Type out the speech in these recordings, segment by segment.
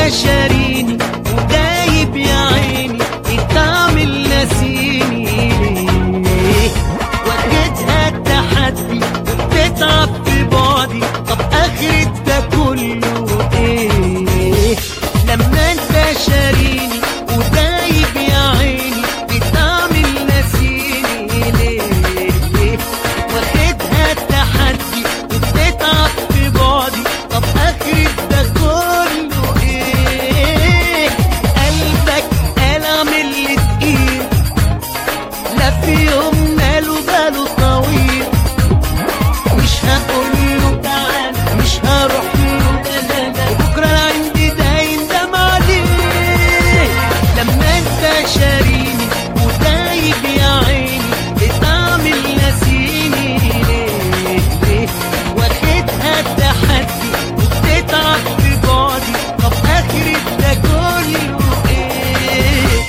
شاريني ودايب يا عيني بتعمل ناسيني ليه واجهتها التحدي وبتتعب في بعدي طب اخرة ده كله ايه لما انت شاريني ودايب يا عيني بتعمل ناسيني ليه ليه واخدها التحدي وبتتعب في بعدي طب اخرة ده كله ايه قلبك قلم اللي تقيل لا في يوم ماله باله طويل مش هقول له تعال مش هروح له لا لا لا بكره انا عندي ده يندم عليه لما انت شاريني ودايب يا عيني بتعمل ناسيني ليه ليه واخدها التحدي وبتتعب في بعدي طب اخرة ده كله ايه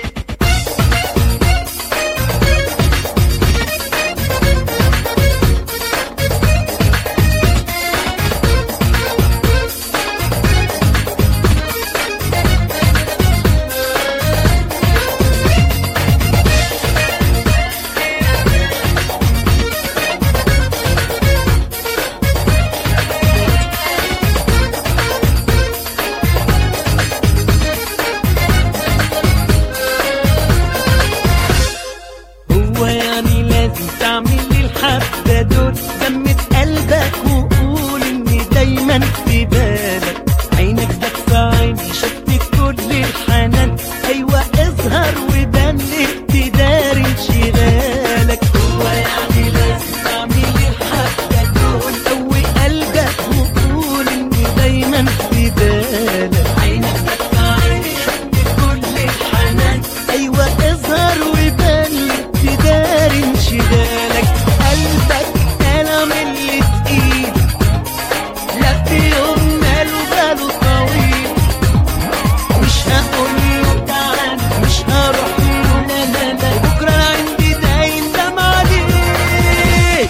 هو يعني لازم تعمل لي الحبة دول دمة قلبك وقول اني دايما في بالك عينك دفع عيني شفت كل الحنان ايوه اظهر وبان اقتدار انشغالك هو يعني لازم تعمل لي الحبة دول قوي قلبك وقول اني دايما في بالك عينك دفع عيني شفت كل الحنان ايوه اظهر وبان اقتدار انشغالك قلبك قلم اللي تقيل لا في يوم ماله باله طويل مش هقول له تعال مش هروح له لا لا لا بكره انا عندي ده يندم عليه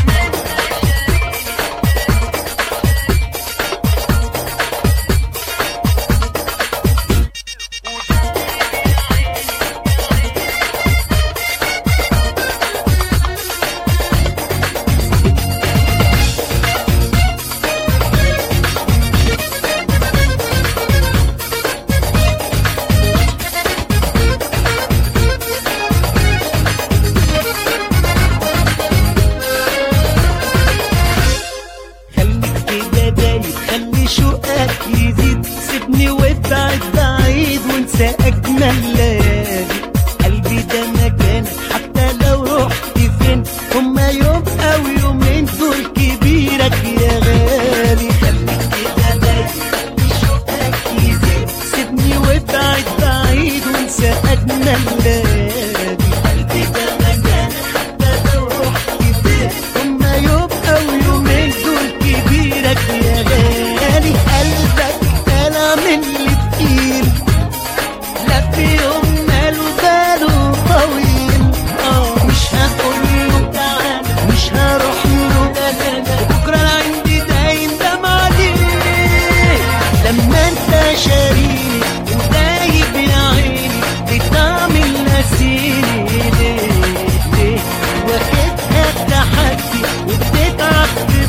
خليك كده دايب خلي شوقك يزيد سيبني وابعد بعيد وانسى اجمل ليالي قلبي ده مكانك حتى لو رحت فين هما يوم او يومين دول كبيرك يا غالي خليك كده دايب خلي شوقك يزيد سيبني وابعد بعيد وانسى اجمل ليالي قلبي ده مكانك حتى لو رحت فين هما يوم او يومين دول كبيرك يا غالي قلبك كلام اللي تقيل لا في يوم ماله باله طويل اه مش هقول له تعال مش هروح له لا لا لا بكره انا عندي ده يندم عليه لما انت شاريني ودايب يا عيني بتعمل ناسيني ليه ليه واخدها التحدي وبتتعب في